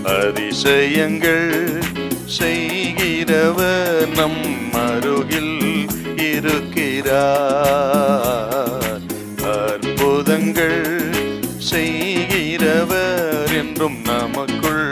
அதிசயங்கள் செய்கிறவர் நம் அருகில் இருக்கிறார் அற்புதங்கள் செய்கிறவர் என்றும் நமக்குள்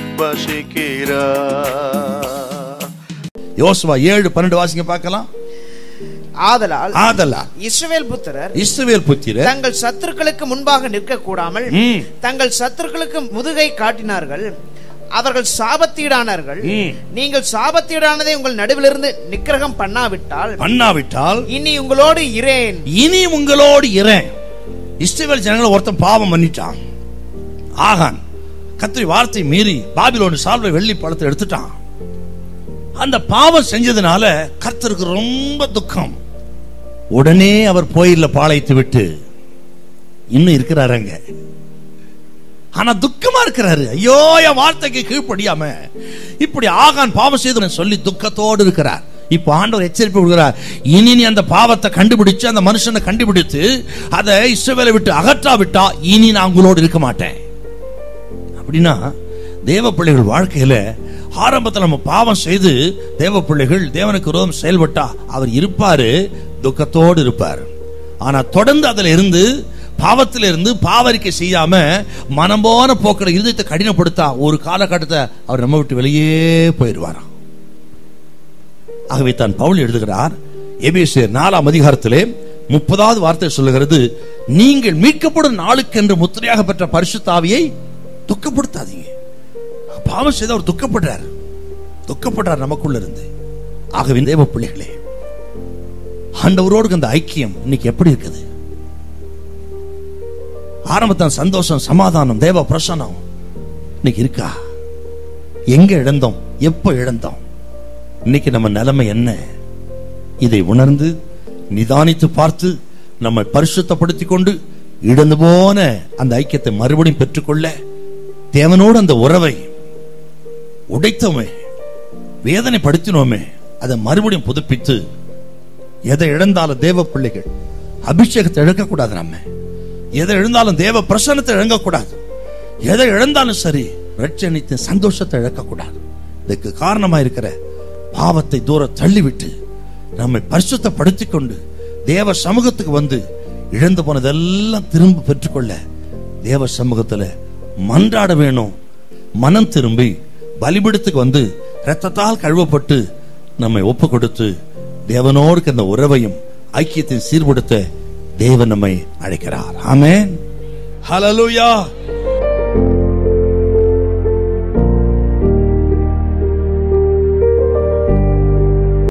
வசிக்கிறார் யோசுவா ஏழு பன்னெண்டு வாசிங்க பார்க்கலாம் ஆதலால் ஆதலா இஸ்ரவேல் புத்திரர் இஸ்ரவேல் புத்திரர் தங்கள் சத்துருக்களுக்கு முன்பாக நிற்க கூடாமல் ம். தங்கள் சத்துருக்களுக்கு முதுகை காட்டினார்கள் அவர்கள் சாபத்தீடானார்கள் ம். நீங்கள் சாபத்தீடானதை உங்கள் நடுவிலிருந்து நிக்கிரகம் பண்ணாவிட்டால் பண்ணாவிட்டால் இனி உங்களோடு இரேன் இனி உங்களோடு இரேன் இஸ்ரவேல் ஜனங்களை ஒருத்தன் பாவம் பண்ணிட்டான் ஆகான் கத்திரி வார்த்தை மீறி பாபிலோன் சால்வை வெள்ளி பழத்தை எடுத்துட்டான் அந்த பாவம் செஞ்சதுனால கர்த்தருக்கு ரொம்ப துக்கம் உடனே அவர் போயில பாளையத்தை விட்டு இன்னும் இருக்கிறாரு அங்க ஆனா துக்கமா இருக்கிறாரு ஐயோ என் வார்த்தைக்கு கீழ்ப்படியாம இப்படி ஆகான் பாவம் செய்து சொல்லி துக்கத்தோடு இருக்கிறார் இப்ப ஆண்டவர் எச்சரிப்பு விடுகிறார் இனி நீ அந்த பாவத்தை கண்டுபிடிச்சு அந்த மனுஷனை கண்டுபிடித்து அதை இஸ்ரவேலை விட்டு அகற்றாவிட்டா இனி நான் உங்களோடு இருக்க மாட்டேன் அப்படின்னா தேவ பிள்ளைகள் வாழ்க்கையில ஆரம்பத்தில் நம்ம பாவம் செய்து தேவ பிள்ளைகள் தேவனுக்கு விரோதம் செயல்பட்டா அவர் இருப்பாரு துக்கத்தோடு இருப்பார் ஆனா தொடர்ந்து அதுல இருந்து பாவத்தில் இருந்து பாவரிக்கை செய்யாம மனம் போன போக்கிற இருதயத்தை கடினப்படுத்தா ஒரு காலகட்டத்தை அவர் நம்ம விட்டு வெளியே போயிடுவாராம் ஆகவே தான் பவுல் எழுதுகிறார் எபேசியர் நாலாம் அதிகாரத்திலே முப்பதாவது வார்த்தை சொல்லுகிறது நீங்கள் மீட்கப்படும் நாளுக்கென்று முத்திரையாக பெற்ற பரிசுத்தாவியை துக்கப்படுத்தாதீங்க பாவம் செய்து அவர் துக்கப்படுறார் துக்கப்படுறார் நமக்குள்ள இருந்து ஆகவே தேவ பிள்ளைகளே ஆண்டவரோடு அந்த ஐக்கியம் இன்னைக்கு எப்படி இருக்குது ஆரம்பத்தான் சந்தோஷம் சமாதானம் தேவ பிரசனம் இன்னைக்கு இருக்கா எங்க இழந்தோம் எப்ப இழந்தோம் இன்னைக்கு நம்ம நிலைமை என்ன இதை உணர்ந்து நிதானித்து பார்த்து நம்மை பரிசுத்தப்படுத்திக் கொண்டு இழந்து போன அந்த ஐக்கியத்தை மறுபடியும் பெற்றுக்கொள்ள தேவனோடு அந்த உறவை உடைத்தோமே வேதனைப்படுத்தினோமே அதை மறுபடியும் புதுப்பித்து எதை இழந்தாலும் தேவ பிள்ளைகள் அபிஷேகத்தை இழக்கக்கூடாது நம்ம எதை இழந்தாலும் தேவ பிரசன்னத்தை இழங்கக்கூடாது எதை இழந்தாலும் சரி ரட்சணித்த சந்தோஷத்தை இழக்கக்கூடாது இதுக்கு காரணமா இருக்கிற பாவத்தை தூர தள்ளிவிட்டு நம்மை பரிசுத்தப்படுத்திக் கொண்டு தேவ சமூகத்துக்கு வந்து இழந்து போனதெல்லாம் திரும்ப பெற்றுக்கொள்ள தேவ சமூகத்துல மன்றாட வேணும் மனம் திரும்பி பலிபிடத்துக்கு வந்து இரத்தத்தால் கழுவப்பட்டு நம்மை ஒப்பு கொடுத்து தேவனோடு அந்த உறவையும் ஐக்கியத்தை சீர்படுத்த தேவன் நம்மை அழைக்கிறார் ஆமென் ஹalleluya